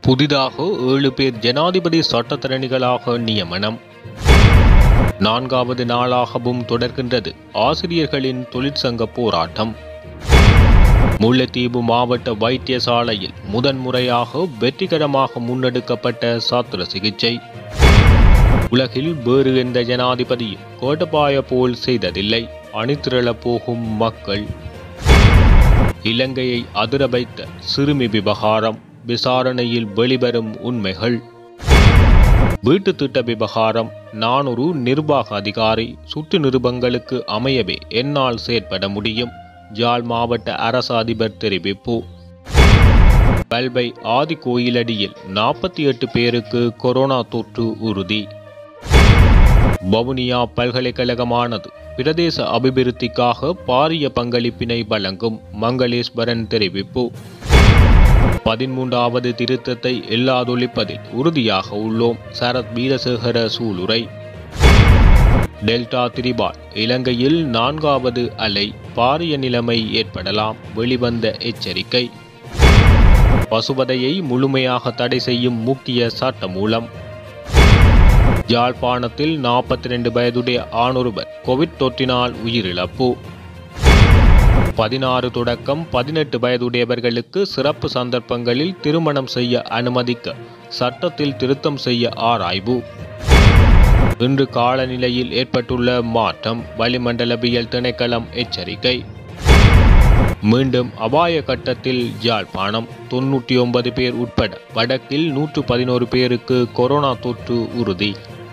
புதிதாக ஏழு பேர் ஜனாதிபதி சட்டத்தரணிகளாக நியமனம் நான்காவது நாளாகவும் தொடர்கின்றது ஆசிரியர்களின் தொழிற்சங்க போராட்டம் முல்லைத்தீவு மாவட்ட வைத்தியசாலையில் முதன்முறையாக வெற்றிகரமாக முன்னெடுக்கப்பட்ட சாத்திர சிகிச்சை உலகில் வேறு எந்த ஜனாதிபதியும் கோட்டபாய போல் செய்ததில்லை அணிதிரளப் போகும் மக்கள் இலங்கையை அதிர வைத்த சிறுமி விவகாரம் விசாரணையில் வெளிவரும் உண்மைகள் வீட்டு திட்ட விவகாரம் நானூறு நிர்வாக அதிகாரி சுற்று நிருபங்களுக்கு அமையவே என்னால் செயற்பட முடியும் ஜாழ் மாவட்ட அரசு அதிபர் தெரிவிப்பு பல்பை ஆதி கோயிலடியில் நாற்பத்தி எட்டு பேருக்கு கொரோனா தொற்று உறுதி வவுனியா பல்கலைக்கழகமானது பிரதேச அபிவிருத்திக்காக பாரிய பங்களிப்பினை வழங்கும் மங்களேஸ்வரன் தெரிவிப்பு பதிமூன்றாவது திருத்தத்தை இல்லாதொழிப்பதில் உறுதியாக உள்ளோம் சரத் வீரசேகர சூளுரை டெல்டா திரிபால் இலங்கையில் நான்காவது அலை பாரிய நிலைமை ஏற்படலாம் வெளிவந்த எச்சரிக்கை பசுவதையை முழுமையாக தடை செய்யும் முக்கிய சட்ட மூலம் யாழ்ப்பாணத்தில் நாற்பத்தி ரெண்டு வயதுடைய ஆணொருவர் கோவிட் தொற்றினால் உயிரிழப்பு பதினாறு தொடக்கம் பதினெட்டு வயதுடையவர்களுக்கு சிறப்பு சந்தர்ப்பங்களில் திருமணம் செய்ய அனுமதிக்க சட்டத்தில் திருத்தம் செய்ய ஆராய்வு இன்று காலநிலையில் ஏற்பட்டுள்ள மாற்றம் வளிமண்டலவியல் திணைக்களம் எச்சரிக்கை மீண்டும் அபாய கட்டத்தில் யாழ்ப்பாணம் தொன்னூற்றி ஒன்பது பேர் உட்பட வடக்கில் நூற்று பதினோரு பேருக்கு கொரோனா தொற்று உறுதி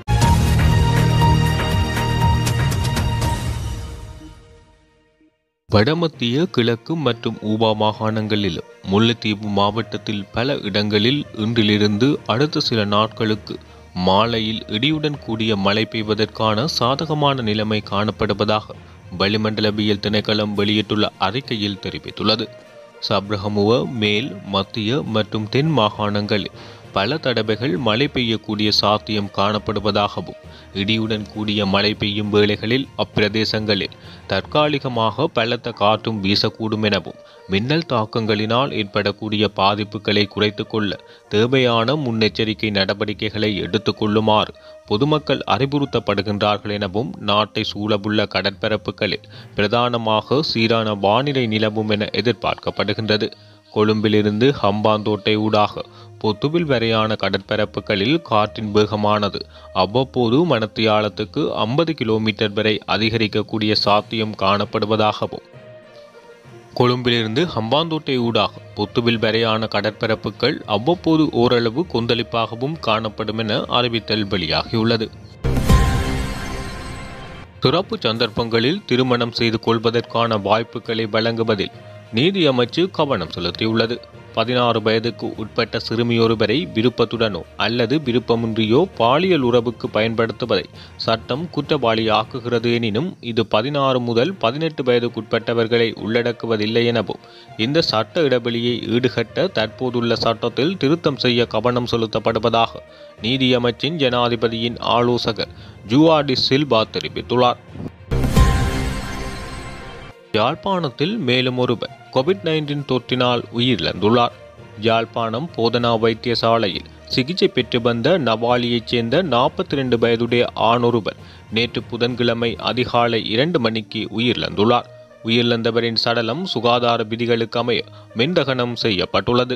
வடமத்திய கிழக்கு மற்றும் ஊபா மாகாணங்களிலும் முல்லைத்தீவு மாவட்டத்தில் பல இடங்களில் இன்றிலிருந்து அடுத்த சில நாட்களுக்கு மாலையில் இடியுடன் கூடிய மழை பெய்வதற்கான சாதகமான நிலைமை காணப்படுவதாக வளிமண்டலவியல் திணைக்களம் வெளியிட்டுள்ள அறிக்கையில் தெரிவித்துள்ளது சப்ரகமுவ மேல் மத்திய மற்றும் தென் மாகாணங்களில் பல தடவைகள் மழை பெய்யக்கூடிய சாத்தியம் காணப்படுவதாகவும் இடியுடன் கூடிய மழை பெய்யும் வேளைகளில் அப்பிரதேசங்களில் தற்காலிகமாக பலத்த காற்றும் வீசக்கூடும் எனவும் மின்னல் தாக்கங்களினால் ஏற்படக்கூடிய பாதிப்புகளை குறைத்து கொள்ள தேவையான முன்னெச்சரிக்கை நடவடிக்கைகளை எடுத்துக்கொள்ளுமாறு பொதுமக்கள் அறிவுறுத்தப்படுகின்றார்கள் எனவும் நாட்டை சூழவுள்ள கடற்பரப்புகளில் பிரதானமாக சீரான வானிலை நிலவும் என எதிர்பார்க்கப்படுகின்றது கொழும்பிலிருந்து ஹம்பாந்தோட்டை ஊடாக பொத்துவில் வரையான கடற்பரப்புகளில் காற்றின் வேகமானது அவ்வப்போது மணத்தியாலத்துக்கு ஐம்பது கிலோமீட்டர் வரை அதிகரிக்கக்கூடிய சாத்தியம் காணப்படுவதாகவும் கொழும்பிலிருந்து ஹம்பாந்தோட்டை ஊடாக பொத்துவில் வரையான கடற்பரப்புகள் அவ்வப்போது ஓரளவு கொந்தளிப்பாகவும் காணப்படும் என அறிவித்தல் வெளியாகியுள்ளது சிறப்பு சந்தர்ப்பங்களில் திருமணம் செய்து கொள்வதற்கான வாய்ப்புகளை வழங்குவதில் நீதி அமைச்சு கவனம் செலுத்தியுள்ளது பதினாறு வயதுக்கு உட்பட்ட சிறுமியொருவரை விருப்பத்துடனோ அல்லது விருப்பமின்றியோ பாலியல் உறவுக்கு பயன்படுத்துவதை சட்டம் குற்றவாளியாக்குகிறது எனினும் இது பதினாறு முதல் பதினெட்டு வயதுக்குட்பட்டவர்களை உள்ளடக்குவதில்லை எனவும் இந்த சட்ட இடைவெளியை ஈடுகட்ட தற்போதுள்ள சட்டத்தில் திருத்தம் செய்ய கவனம் செலுத்தப்படுவதாக நீதியமைச்சின் ஜனாதிபதியின் ஆலோசகர் ஜூஆர்டி சில்பா தெரிவித்துள்ளார் யாழ்ப்பாணத்தில் மேலும் ஒருவர் கோவிட் நைன்டீன் தொற்றினால் உயிரிழந்துள்ளார் யாழ்ப்பாணம் போதனா வைத்தியசாலையில் சிகிச்சை பெற்று வந்த நவாலியைச் சேர்ந்த நாற்பத்தி ரெண்டு வயதுடைய ஆணொருவர் நேற்று புதன்கிழமை அதிகாலை இரண்டு மணிக்கு உயிரிழந்துள்ளார் உயிரிழந்தவரின் சடலம் சுகாதார விதிகளுக்கு அமைய மின்தகனம் செய்யப்பட்டுள்ளது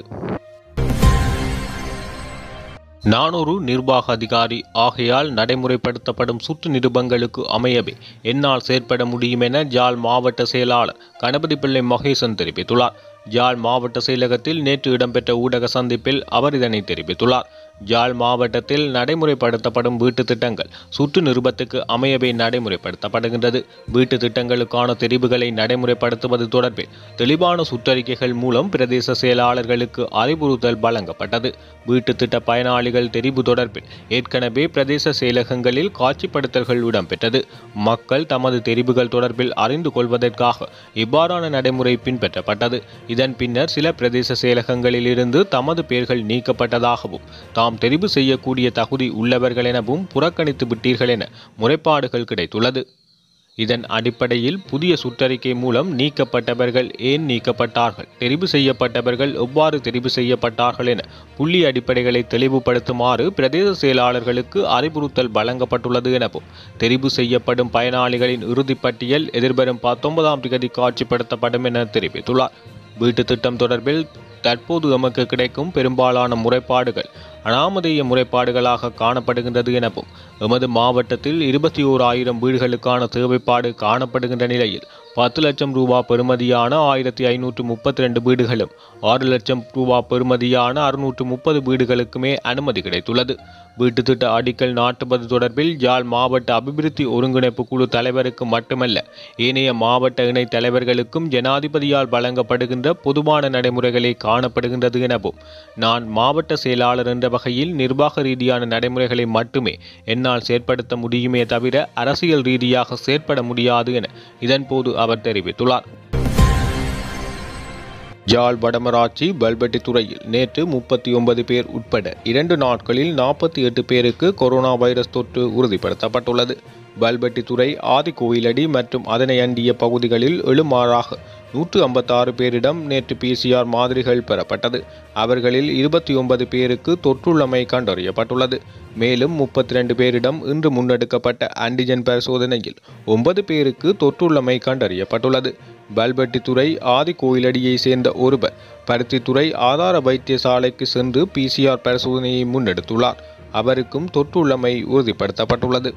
நானூறு நிர்வாக அதிகாரி ஆகையால் நடைமுறைப்படுத்தப்படும் சுற்று நிருபங்களுக்கு அமையவே என்னால் செயற்பட முடியும் என ஜாழ் மாவட்ட செயலாளர் கணபதி பிள்ளை மகேசன் தெரிவித்துள்ளார் ஜாழ் மாவட்ட செயலகத்தில் நேற்று இடம்பெற்ற ஊடக சந்திப்பில் அவர் இதனை தெரிவித்துள்ளார் ஜாழ் மாவட்டத்தில் நடைமுறைப்படுத்தப்படும் வீட்டு திட்டங்கள் சுற்று நிருபத்துக்கு அமையவே நடைமுறைப்படுத்தப்படுகின்றது வீட்டு திட்டங்களுக்கான தெரிவுகளை நடைமுறைப்படுத்துவது தொடர்பில் தெளிவான சுற்றறிக்கைகள் மூலம் பிரதேச செயலாளர்களுக்கு அறிவுறுத்தல் வழங்கப்பட்டது வீட்டு திட்ட பயனாளிகள் தெரிவு தொடர்பில் ஏற்கனவே பிரதேச செயலகங்களில் காட்சிப்படுத்தல்கள் இடம்பெற்றது மக்கள் தமது தெரிவுகள் தொடர்பில் அறிந்து கொள்வதற்காக இவ்வாறான நடைமுறை பின்பற்றப்பட்டது இதன் பின்னர் சில பிரதேச செயலகங்களில் இருந்து தமது பெயர்கள் நீக்கப்பட்டதாகவும் தாம் தெரிவு செய்யக்கூடிய தகுதி உள்ளவர்கள் எனவும் புறக்கணித்து விட்டீர்கள் என முறைப்பாடுகள் கிடைத்துள்ளது இதன் அடிப்படையில் புதிய சுற்றறிக்கை மூலம் நீக்கப்பட்டவர்கள் ஏன் நீக்கப்பட்டார்கள் தெரிவு செய்யப்பட்டவர்கள் எவ்வாறு தெரிவு செய்யப்பட்டார்கள் என புள்ளி அடிப்படைகளை தெளிவுபடுத்துமாறு பிரதேச செயலாளர்களுக்கு அறிவுறுத்தல் வழங்கப்பட்டுள்ளது எனவும் தெரிவு செய்யப்படும் பயனாளிகளின் இறுதிப் பட்டியல் எதிர்வரும் பத்தொன்பதாம் தேதி காட்சிப்படுத்தப்படும் என தெரிவித்துள்ளார் வீட்டு திட்டம் தொடர்பில் தற்போது எமக்கு கிடைக்கும் பெரும்பாலான முறைப்பாடுகள் அனாமதேய முறைப்பாடுகளாக காணப்படுகின்றது எனவும் எமது மாவட்டத்தில் இருபத்தி ஓர் ஆயிரம் வீடுகளுக்கான தேவைப்பாடு காணப்படுகின்ற நிலையில் பத்து லட்சம் ரூபா பெறுமதியான ஆயிரத்தி ஐநூற்று முப்பத்தி ரெண்டு வீடுகளும் ஆறு லட்சம் ரூபா பெறுமதியான அறுநூற்று முப்பது வீடுகளுக்குமே அனுமதி கிடைத்துள்ளது வீட்டு திட்ட அடிக்கல் நாட்டுவது தொடர்பில் யாழ் மாவட்ட அபிவிருத்தி ஒருங்கிணைப்பு குழு தலைவருக்கு மட்டுமல்ல ஏனைய மாவட்ட இணைத் தலைவர்களுக்கும் ஜனாதிபதியால் வழங்கப்படுகின்ற பொதுவான நடைமுறைகளே காணப்படுகின்றது எனவும் நான் மாவட்ட செயலாளர் என்ற வகையில் நிர்வாக ரீதியான நடைமுறைகளை மட்டுமே என்னால் செயற்படுத்த முடியுமே தவிர அரசியல் ரீதியாக செயற்பட முடியாது என இதன்போது அவர் தெரிவித்துள்ளார் யாழ் வடமராட்சி பல்பட்டி துறையில் நேற்று முப்பத்தி ஒன்பது பேர் உட்பட இரண்டு நாட்களில் நாற்பத்தி எட்டு பேருக்கு கொரோனா வைரஸ் தொற்று உறுதிப்படுத்தப்பட்டுள்ளது பல்பட்டி துறை ஆதிகோயிலடி மற்றும் அதனை அண்டிய பகுதிகளில் எழுமாறாக நூற்று ஐம்பத்தாறு பேரிடம் நேற்று பிசிஆர் மாதிரிகள் பெறப்பட்டது அவர்களில் இருபத்தி ஒன்பது பேருக்கு தொற்றுள்ளமை கண்டறியப்பட்டுள்ளது மேலும் முப்பத்தி ரெண்டு பேரிடம் இன்று முன்னெடுக்கப்பட்ட ஆன்டிஜென் பரிசோதனையில் ஒன்பது பேருக்கு தொற்றுள்ளமை கண்டறியப்பட்டுள்ளது பல்பட்டித்துறை ஆதி கோயிலடியை சேர்ந்த ஒருவர் பருத்தித்துறை ஆதார வைத்தியசாலைக்கு சென்று பிசிஆர் பரிசோதனையை முன்னெடுத்துள்ளார் அவருக்கும் தொற்றுள்ளமை உறுதிப்படுத்தப்பட்டுள்ளது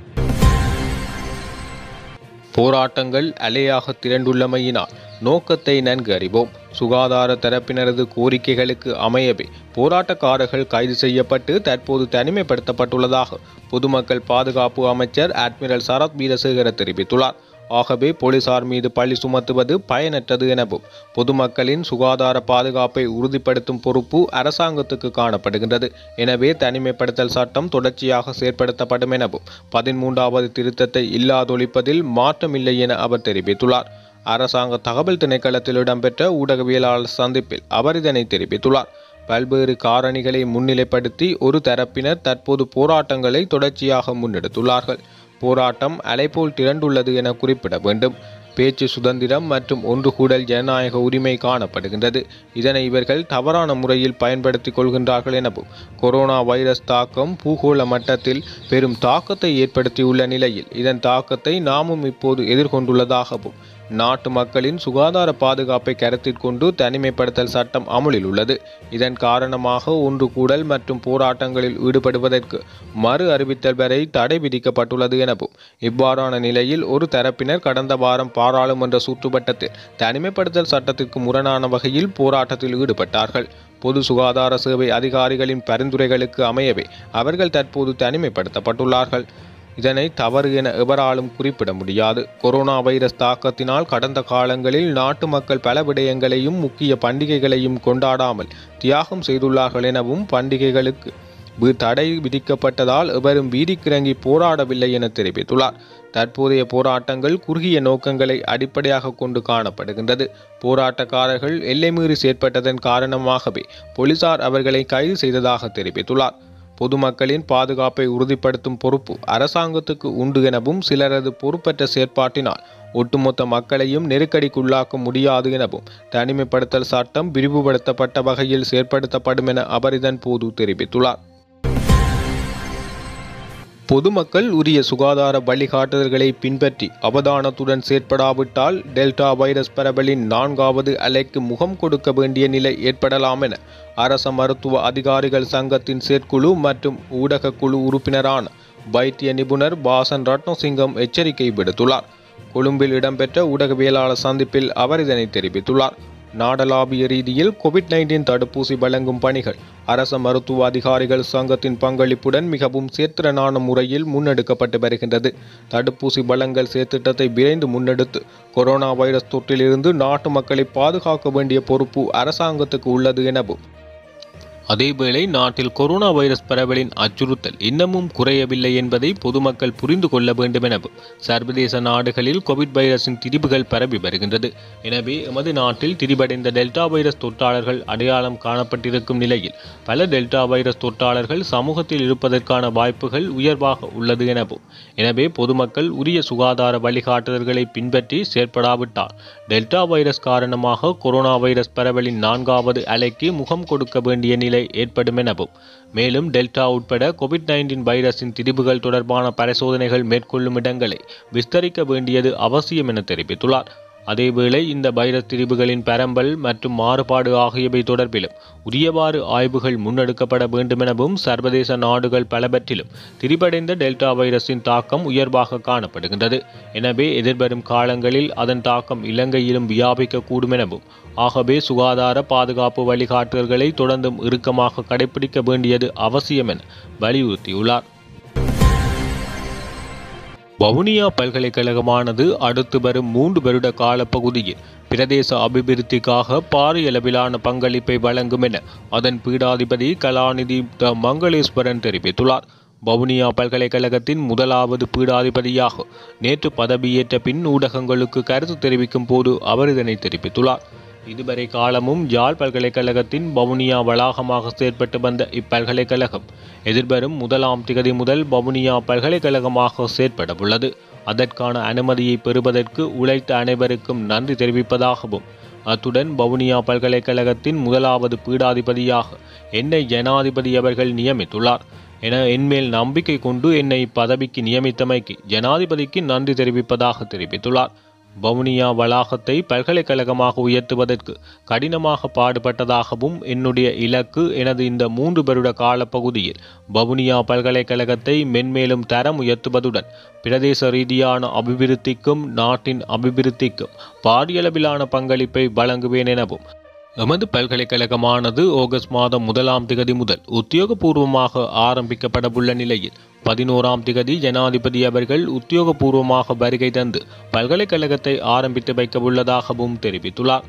போராட்டங்கள் அலையாக திரண்டுள்ளமையினால் நோக்கத்தை நன்கு அறிவோம் சுகாதார தரப்பினரது கோரிக்கைகளுக்கு அமையவே போராட்டக்காரர்கள் கைது செய்யப்பட்டு தற்போது தனிமைப்படுத்தப்பட்டுள்ளதாக பொதுமக்கள் பாதுகாப்பு அமைச்சர் அட்மிரல் சரத் வீரசேகர தெரிவித்துள்ளார் ஆகவே போலீசார் மீது பழி சுமத்துவது பயனற்றது எனவும் பொதுமக்களின் சுகாதார பாதுகாப்பை உறுதிப்படுத்தும் பொறுப்பு அரசாங்கத்துக்கு காணப்படுகின்றது எனவே தனிமைப்படுத்தல் சட்டம் தொடர்ச்சியாக செயற்படுத்தப்படும் எனவும் பதிமூன்றாவது திருத்தத்தை இல்லாதொழிப்பதில் மாற்றமில்லை என அவர் தெரிவித்துள்ளார் அரசாங்க தகவல் திணைக்களத்தில் இடம்பெற்ற ஊடகவியலாளர் சந்திப்பில் அவர் இதனை தெரிவித்துள்ளார் பல்வேறு காரணிகளை முன்னிலைப்படுத்தி ஒரு தரப்பினர் தற்போது போராட்டங்களை தொடர்ச்சியாக முன்னெடுத்துள்ளார்கள் போராட்டம் அலைபோல் திரண்டுள்ளது என குறிப்பிட வேண்டும் பேச்சு சுதந்திரம் மற்றும் ஒன்று கூடல் ஜனநாயக உரிமை காணப்படுகின்றது இதனை இவர்கள் தவறான முறையில் பயன்படுத்திக் கொள்கின்றார்கள் எனவும் கொரோனா வைரஸ் தாக்கம் பூகோள மட்டத்தில் பெரும் தாக்கத்தை ஏற்படுத்தியுள்ள நிலையில் இதன் தாக்கத்தை நாமும் இப்போது எதிர்கொண்டுள்ளதாகவும் நாட்டு மக்களின் சுகாதார பாதுகாப்பை கருத்தில் கொண்டு தனிமைப்படுத்தல் சட்டம் அமலில் உள்ளது இதன் காரணமாக ஒன்று கூடல் மற்றும் போராட்டங்களில் ஈடுபடுவதற்கு மறு அறிவித்தல் வரை தடை விதிக்கப்பட்டுள்ளது எனவும் இவ்வாறான நிலையில் ஒரு தரப்பினர் கடந்த வாரம் பாராளுமன்ற சுற்றுவட்டத்தில் தனிமைப்படுத்தல் சட்டத்திற்கு முரணான வகையில் போராட்டத்தில் ஈடுபட்டார்கள் பொது சுகாதார சேவை அதிகாரிகளின் பரிந்துரைகளுக்கு அமையவே அவர்கள் தற்போது தனிமைப்படுத்தப்பட்டுள்ளார்கள் இதனை தவறு என எவராலும் குறிப்பிட முடியாது கொரோனா வைரஸ் தாக்கத்தினால் கடந்த காலங்களில் நாட்டு மக்கள் பல விடயங்களையும் முக்கிய பண்டிகைகளையும் கொண்டாடாமல் தியாகம் செய்துள்ளார்கள் எனவும் பண்டிகைகளுக்கு வி- தடை விதிக்கப்பட்டதால் எவரும் வீதிக்கிறங்கி போராடவில்லை என தெரிவித்துள்ளார் தற்போதைய போராட்டங்கள் குறுகிய நோக்கங்களை அடிப்படையாக கொண்டு காணப்படுகின்றது போராட்டக்காரர்கள் எல்லை மீறி செயற்பட்டதன் காரணமாகவே போலீசார் அவர்களை கைது செய்ததாக தெரிவித்துள்ளார் பொதுமக்களின் பாதுகாப்பை உறுதிப்படுத்தும் பொறுப்பு அரசாங்கத்துக்கு உண்டு எனவும் சிலரது பொறுப்பற்ற செயற்பாட்டினால் ஒட்டுமொத்த மக்களையும் நெருக்கடிக்குள்ளாக்க முடியாது எனவும் தனிமைப்படுத்தல் சட்டம் விரிவுபடுத்தப்பட்ட வகையில் செயற்படுத்தப்படும் என அவர் இதன் போது தெரிவித்துள்ளார் பொதுமக்கள் உரிய சுகாதார வழிகாட்டுதல்களை பின்பற்றி அவதானத்துடன் செயற்படாவிட்டால் டெல்டா வைரஸ் பரவலின் நான்காவது அலைக்கு முகம் கொடுக்க வேண்டிய நிலை ஏற்படலாம் என அரச மருத்துவ அதிகாரிகள் சங்கத்தின் செயற்குழு மற்றும் ஊடக குழு உறுப்பினரான வைத்திய நிபுணர் பாசன் ரட்னசிங்கம் எச்சரிக்கை விடுத்துள்ளார் கொழும்பில் இடம்பெற்ற ஊடகவியலாளர் சந்திப்பில் அவர் இதனை தெரிவித்துள்ளார் நாடளாவிய ரீதியில் கோவிட் நைன்டீன் தடுப்பூசி வழங்கும் பணிகள் அரச மருத்துவ அதிகாரிகள் சங்கத்தின் பங்களிப்புடன் மிகவும் சேத்திரனான முறையில் முன்னெடுக்கப்பட்டு வருகின்றது தடுப்பூசி வழங்கல் செயற்திட்டத்தை விரைந்து முன்னெடுத்து கொரோனா வைரஸ் தொற்றிலிருந்து நாட்டு மக்களை பாதுகாக்க வேண்டிய பொறுப்பு அரசாங்கத்துக்கு உள்ளது எனவும் அதேவேளை நாட்டில் கொரோனா வைரஸ் பரவலின் அச்சுறுத்தல் இன்னமும் குறையவில்லை என்பதை பொதுமக்கள் புரிந்து கொள்ள வேண்டும் எனவும் சர்வதேச நாடுகளில் கோவிட் வைரஸின் திரிபுகள் பரவி வருகின்றது எனவே எமது நாட்டில் திரிபடைந்த டெல்டா வைரஸ் தொற்றாளர்கள் அடையாளம் காணப்பட்டிருக்கும் நிலையில் பல டெல்டா வைரஸ் தொற்றாளர்கள் சமூகத்தில் இருப்பதற்கான வாய்ப்புகள் உயர்வாக உள்ளது எனவும் எனவே பொதுமக்கள் உரிய சுகாதார வழிகாட்டுதல்களை பின்பற்றி செயற்படாவிட்டால் டெல்டா வைரஸ் காரணமாக கொரோனா வைரஸ் பரவலின் நான்காவது அலைக்கு முகம் கொடுக்க வேண்டிய நிலை ஏற்படும் எனவும் மேலும் டெல்டா உட்பட கோவிட் நைன்டீன் வைரஸின் திரிபுகள் தொடர்பான பரிசோதனைகள் மேற்கொள்ளும் இடங்களை விஸ்தரிக்க வேண்டியது அவசியம் என தெரிவித்துள்ளார் அதேவேளை இந்த வைரஸ் திரிபுகளின் பரம்பல் மற்றும் மாறுபாடு ஆகியவை தொடர்பிலும் உரியவாறு ஆய்வுகள் முன்னெடுக்கப்பட வேண்டுமெனவும் சர்வதேச நாடுகள் பலவற்றிலும் திரிபடைந்த டெல்டா வைரஸின் தாக்கம் உயர்வாக காணப்படுகின்றது எனவே எதிர்வரும் காலங்களில் அதன் தாக்கம் இலங்கையிலும் வியாபிக்கக்கூடும் எனவும் ஆகவே சுகாதார பாதுகாப்பு வழிகாட்டுதல்களை தொடர்ந்தும் இறுக்கமாக கடைபிடிக்க வேண்டியது அவசியம் என வலியுறுத்தியுள்ளார் வவுனியா பல்கலைக்கழகமானது அடுத்து வரும் மூன்று வருட காலப்பகுதியில் பிரதேச அபிவிருத்திக்காக பாரியளவிலான பங்களிப்பை வழங்கும் என அதன் பீடாதிபதி கலாநிதி த மங்களேஸ்வரன் தெரிவித்துள்ளார் வவுனியா பல்கலைக்கழகத்தின் முதலாவது பீடாதிபதியாக நேற்று பதவியேற்ற பின் ஊடகங்களுக்கு கருத்து தெரிவிக்கும் போது அவர் இதனை தெரிவித்துள்ளார் இதுவரை காலமும் யாழ் பல்கலைக்கழகத்தின் வவுனியா வளாகமாக செயற்பட்டு வந்த இப்பல்கலைக்கழகம் எதிர்வரும் முதலாம் திகதி முதல் வவுனியா பல்கலைக்கழகமாக செயற்பட உள்ளது அதற்கான அனுமதியை பெறுவதற்கு உழைத்த அனைவருக்கும் நன்றி தெரிவிப்பதாகவும் அத்துடன் வவுனியா பல்கலைக்கழகத்தின் முதலாவது பீடாதிபதியாக என்னை ஜனாதிபதி அவர்கள் நியமித்துள்ளார் என என்மேல் நம்பிக்கை கொண்டு என்னை பதவிக்கு நியமித்தமைக்கு ஜனாதிபதிக்கு நன்றி தெரிவிப்பதாக தெரிவித்துள்ளார் வவுனியா வளாகத்தை பல்கலைக்கழகமாக உயர்த்துவதற்கு கடினமாக பாடுபட்டதாகவும் என்னுடைய இலக்கு எனது இந்த மூன்று வருட காலப்பகுதியில் வவுனியா பல்கலைக்கழகத்தை மென்மேலும் தரம் உயர்த்துவதுடன் பிரதேச ரீதியான அபிவிருத்திக்கும் நாட்டின் அபிவிருத்திக்கும் பாரியளவிலான பங்களிப்பை வழங்குவேன் எனவும் எமது பல்கலைக்கழகமானது ஆகஸ்ட் மாதம் முதலாம் திகதி முதல் உத்தியோகபூர்வமாக ஆரம்பிக்கப்படவுள்ள நிலையில் பதினோராம் திகதி ஜனாதிபதி அவர்கள் உத்தியோகபூர்வமாக வருகை தந்து பல்கலைக்கழகத்தை ஆரம்பித்து வைக்கவுள்ளதாகவும் தெரிவித்துள்ளார்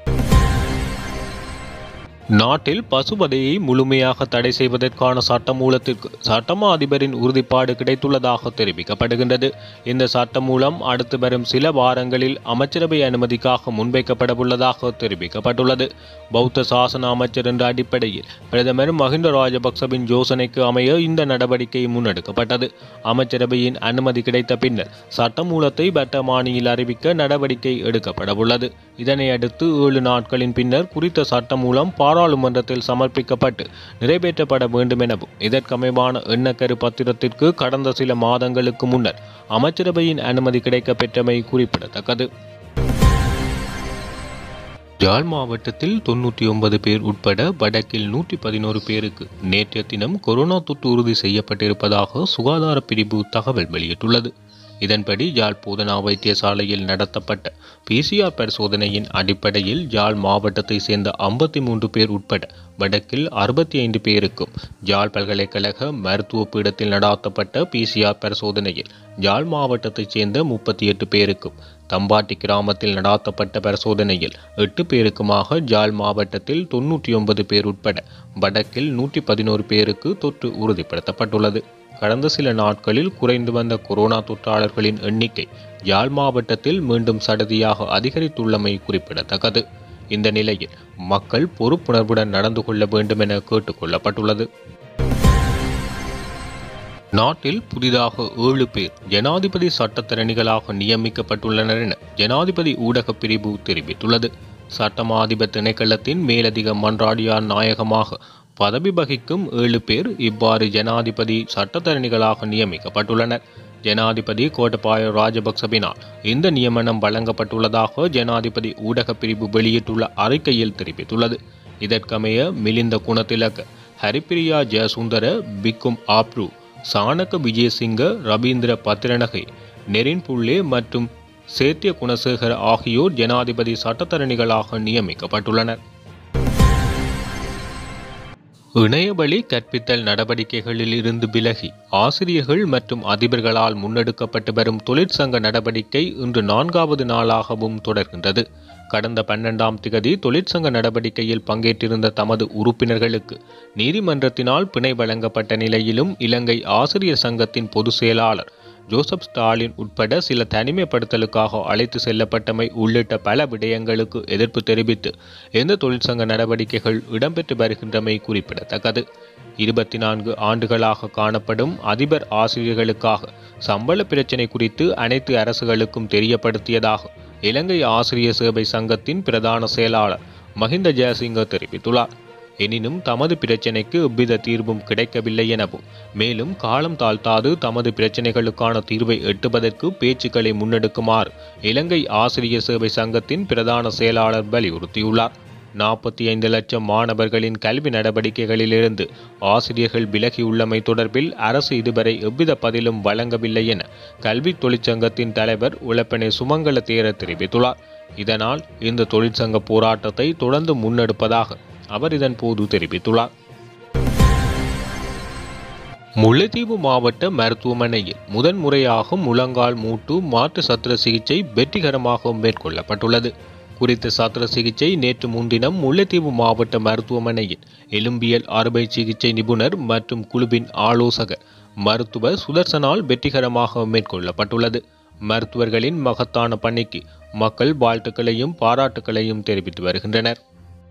நாட்டில் பசுவதையை முழுமையாக தடை செய்வதற்கான சட்டமூலத்திற்கு சட்டமா அதிபரின் உறுதிப்பாடு கிடைத்துள்ளதாக தெரிவிக்கப்படுகின்றது இந்த சட்டமூலம் அடுத்து வரும் சில வாரங்களில் அமைச்சரவை அனுமதிக்காக முன்வைக்கப்படவுள்ளதாக தெரிவிக்கப்பட்டுள்ளது பௌத்த சாசன அமைச்சர் என்ற அடிப்படையில் பிரதமர் மஹிந்த ராஜபக்சவின் யோசனைக்கு அமைய இந்த நடவடிக்கை முன்னெடுக்கப்பட்டது அமைச்சரவையின் அனுமதி கிடைத்த பின்னர் சட்டமூலத்தை வர்த்தமானியில் அறிவிக்க நடவடிக்கை எடுக்கப்படவுள்ளது இதனை அடுத்து ஏழு நாட்களின் பின்னர் குறித்த சட்டமூலம் பாராளுமன்றத்தில் சமர்ப்பிக்கப்பட்டு நிறைவேற்றப்பட வேண்டும் எனவும் இதற்கமைவான எண்ணக்கரு பத்திரத்திற்கு கடந்த சில மாதங்களுக்கு முன்னர் அமைச்சரவையின் அனுமதி கிடைக்கப் பெற்றமை குறிப்பிடத்தக்கது யாழ் மாவட்டத்தில் தொன்னூற்றி ஒன்பது பேர் உட்பட வடக்கில் நூற்றி பதினோரு பேருக்கு நேற்றைய தினம் கொரோனா தொற்று உறுதி செய்யப்பட்டிருப்பதாக சுகாதார பிரிவு தகவல் வெளியிட்டுள்ளது இதன்படி யாழ் போதனா வைத்தியசாலையில் நடத்தப்பட்ட பிசிஆர் பரிசோதனையின் அடிப்படையில் யாழ் மாவட்டத்தைச் சேர்ந்த ஐம்பத்தி மூன்று பேர் உட்பட வடக்கில் அறுபத்தி ஐந்து பேருக்கும் யாழ் பல்கலைக்கழக மருத்துவ பீடத்தில் நடாத்தப்பட்ட பிசிஆர் பரிசோதனையில் யாழ் மாவட்டத்தைச் சேர்ந்த முப்பத்தி எட்டு பேருக்கும் தம்பாட்டி கிராமத்தில் நடாத்தப்பட்ட பரிசோதனையில் எட்டு பேருக்குமாக ஜாழ் மாவட்டத்தில் தொன்னூற்றி ஒன்பது பேர் உட்பட வடக்கில் நூற்றி பதினோரு பேருக்கு தொற்று உறுதிப்படுத்தப்பட்டுள்ளது கடந்த சில நாட்களில் குறைந்து வந்த கொரோனா தொற்றாளர்களின் எண்ணிக்கை யாழ் மாவட்டத்தில் மீண்டும் சடதியாக அதிகரித்துள்ளமை குறிப்பிடத்தக்கது இந்த நிலையில் மக்கள் பொறுப்புணர்வுடன் நடந்து கொள்ள வேண்டும் என கேட்டுக்கொள்ளப்பட்டுள்ளது நாட்டில் புதிதாக ஏழு பேர் ஜனாதிபதி சட்டத்தரணிகளாக நியமிக்கப்பட்டுள்ளனர் என ஜனாதிபதி ஊடகப் பிரிவு தெரிவித்துள்ளது சட்டமாதிப திணைக்களத்தின் மேலதிக மன்றாடியார் நாயகமாக பதவி வகிக்கும் ஏழு பேர் இவ்வாறு ஜனாதிபதி சட்டத்தரணிகளாக நியமிக்கப்பட்டுள்ளனர் ஜனாதிபதி கோட்டபாய ராஜபக்சவினால் இந்த நியமனம் வழங்கப்பட்டுள்ளதாக ஜனாதிபதி ஊடகப் பிரிவு வெளியிட்டுள்ள அறிக்கையில் தெரிவித்துள்ளது இதற்கமைய மிலிந்த குணத்திலக்க ஹரிப்பிரியா ஜெயசுந்தர பிக்கும் ஆப்ரு சாணக்க விஜயசிங்க ரவீந்திர பத்திரனகை நெரின் புள்ளே மற்றும் சேத்திய குணசேகர ஆகியோர் ஜனாதிபதி சட்டத்தரணிகளாக நியமிக்கப்பட்டுள்ளனர் இணையவழி கற்பித்தல் நடவடிக்கைகளில் இருந்து விலகி ஆசிரியர்கள் மற்றும் அதிபர்களால் முன்னெடுக்கப்பட்டு வரும் தொழிற்சங்க நடவடிக்கை இன்று நான்காவது நாளாகவும் தொடர்கின்றது கடந்த பன்னெண்டாம் திகதி தொழிற்சங்க நடவடிக்கையில் பங்கேற்றிருந்த தமது உறுப்பினர்களுக்கு நீதிமன்றத்தினால் பிணை வழங்கப்பட்ட நிலையிலும் இலங்கை ஆசிரியர் சங்கத்தின் பொதுச் செயலாளர் ஜோசப் ஸ்டாலின் உட்பட சில தனிமைப்படுத்தலுக்காக அழைத்து செல்லப்பட்டமை உள்ளிட்ட பல விடயங்களுக்கு எதிர்ப்பு தெரிவித்து எந்த தொழிற்சங்க நடவடிக்கைகள் இடம்பெற்று வருகின்றமை குறிப்பிடத்தக்கது இருபத்தி நான்கு ஆண்டுகளாக காணப்படும் அதிபர் ஆசிரியர்களுக்காக சம்பள பிரச்சினை குறித்து அனைத்து அரசுகளுக்கும் தெரியப்படுத்தியதாக இலங்கை ஆசிரியர் சேவை சங்கத்தின் பிரதான செயலாளர் மஹிந்த ஜெயசிங்க தெரிவித்துள்ளார் எனினும் தமது பிரச்சினைக்கு எவ்வித தீர்வும் கிடைக்கவில்லை எனவும் மேலும் காலம் தாழ்த்தாது தமது பிரச்சினைகளுக்கான தீர்வை எட்டுவதற்கு பேச்சுக்களை முன்னெடுக்குமாறு இலங்கை ஆசிரியர் சேவை சங்கத்தின் பிரதான செயலாளர் வலியுறுத்தியுள்ளார் நாற்பத்தி ஐந்து லட்சம் மாணவர்களின் கல்வி நடவடிக்கைகளிலிருந்து ஆசிரியர்கள் விலகியுள்ளமை தொடர்பில் அரசு இதுவரை எவ்வித பதிலும் வழங்கவில்லை என கல்வி தொழிற்சங்கத்தின் தலைவர் உழப்பனை சுமங்கல தேர தெரிவித்துள்ளார் இதனால் இந்த தொழிற்சங்க போராட்டத்தை தொடர்ந்து முன்னெடுப்பதாக அவர் இதன் போது தெரிவித்துள்ளார் முல்லைத்தீவு மாவட்ட மருத்துவமனையில் முதன்முறையாக முழங்கால் மூட்டு மாற்று சத்திர சிகிச்சை வெற்றிகரமாக மேற்கொள்ளப்பட்டுள்ளது குறித்த சத்திர சிகிச்சை நேற்று முன்தினம் முல்லைத்தீவு மாவட்ட மருத்துவமனையில் எலும்பியல் அறுவை சிகிச்சை நிபுணர் மற்றும் குழுவின் ஆலோசகர் மருத்துவர் சுதர்சனால் வெற்றிகரமாக மேற்கொள்ளப்பட்டுள்ளது மருத்துவர்களின் மகத்தான பணிக்கு மக்கள் வாழ்த்துக்களையும் பாராட்டுக்களையும் தெரிவித்து வருகின்றனர்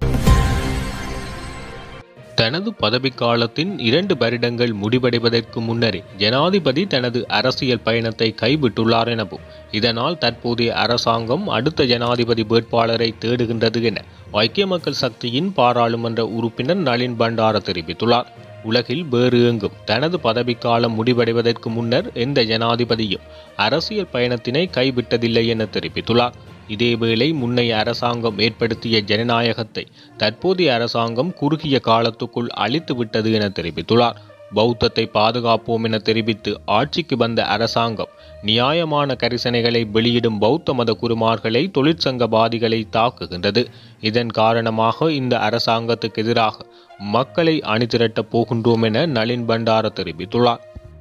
தனது பதவிக்காலத்தின் இரண்டு வருடங்கள் முடிவடைவதற்கு முன்னரே ஜனாதிபதி தனது அரசியல் பயணத்தை கைவிட்டுள்ளார் எனவும் இதனால் தற்போதைய அரசாங்கம் அடுத்த ஜனாதிபதி வேட்பாளரை தேடுகின்றது என ஐக்கிய மக்கள் சக்தியின் பாராளுமன்ற உறுப்பினர் நளின் பண்டார தெரிவித்துள்ளார் உலகில் வேறு எங்கும் தனது பதவிக்காலம் முடிவடைவதற்கு முன்னர் எந்த ஜனாதிபதியும் அரசியல் பயணத்தினை கைவிட்டதில்லை என தெரிவித்துள்ளார் இதேவேளை முன்னைய அரசாங்கம் ஏற்படுத்திய ஜனநாயகத்தை தற்போதைய அரசாங்கம் குறுகிய காலத்துக்குள் அழித்து விட்டது என தெரிவித்துள்ளார் பௌத்தத்தை பாதுகாப்போம் என தெரிவித்து ஆட்சிக்கு வந்த அரசாங்கம் நியாயமான கரிசனைகளை வெளியிடும் பௌத்த மத குருமார்களை தொழிற்சங்கவாதிகளை தாக்குகின்றது இதன் காரணமாக இந்த அரசாங்கத்துக்கு எதிராக மக்களை அணிதிரட்டப் போகின்றோம் என நளின் பண்டார தெரிவித்துள்ளார்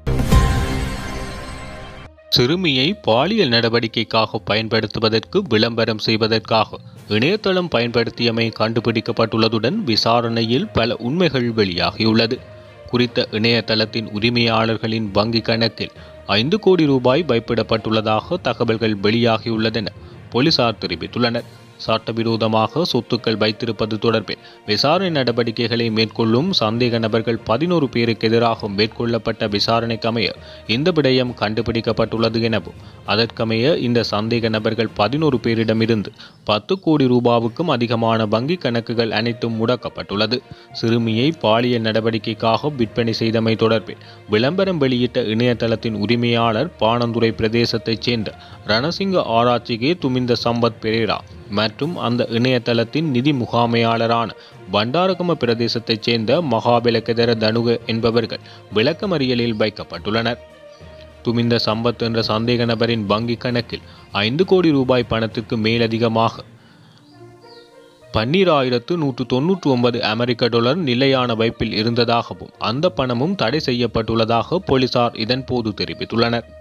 சிறுமியை பாலியல் நடவடிக்கைக்காக பயன்படுத்துவதற்கு விளம்பரம் செய்வதற்காக இணையதளம் பயன்படுத்தியமை கண்டுபிடிக்கப்பட்டுள்ளதுடன் விசாரணையில் பல உண்மைகள் வெளியாகியுள்ளது குறித்த இணையதளத்தின் உரிமையாளர்களின் வங்கிக் கணக்கில் ஐந்து கோடி ரூபாய் வைப்பிடப்பட்டுள்ளதாக தகவல்கள் வெளியாகியுள்ளதென போலீசார் தெரிவித்துள்ளனர் சட்டவிரோதமாக சொத்துக்கள் வைத்திருப்பது தொடர்பில் விசாரணை நடவடிக்கைகளை மேற்கொள்ளும் சந்தேக நபர்கள் பதினோரு பேருக்கு எதிராக மேற்கொள்ளப்பட்ட விசாரணைக்கு அமைய இந்த விடயம் கண்டுபிடிக்கப்பட்டுள்ளது எனவும் அதற்கமைய இந்த சந்தேக நபர்கள் பதினோரு பேரிடமிருந்து பத்து கோடி ரூபாவுக்கும் அதிகமான வங்கிக் கணக்குகள் அனைத்தும் முடக்கப்பட்டுள்ளது சிறுமியை பாலியல் நடவடிக்கைக்காக விற்பனை செய்தமை தொடர்பில் விளம்பரம் வெளியிட்ட இணையதளத்தின் உரிமையாளர் பாணந்துறை பிரதேசத்தைச் சேர்ந்த ரணசிங்க ஆராய்ச்சிகே துமிந்த சம்பத் பெரேரா மற்றும் அந்த இணையதளத்தின் நிதி முகாமையாளரான பண்டாரகம பிரதேசத்தைச் சேர்ந்த மகாபெலகெதர தனுக என்பவர்கள் விளக்கமறியலில் வைக்கப்பட்டுள்ளனர் துமிந்த சம்பத் என்ற சந்தேக நபரின் வங்கிக் கணக்கில் ஐந்து கோடி ரூபாய் பணத்திற்கு மேலதிகமாக பன்னீராயிரத்து நூற்று தொன்னூற்று ஒன்பது அமெரிக்க டாலர் நிலையான வைப்பில் இருந்ததாகவும் அந்த பணமும் தடை செய்யப்பட்டுள்ளதாக போலீசார் இதன்போது தெரிவித்துள்ளனர்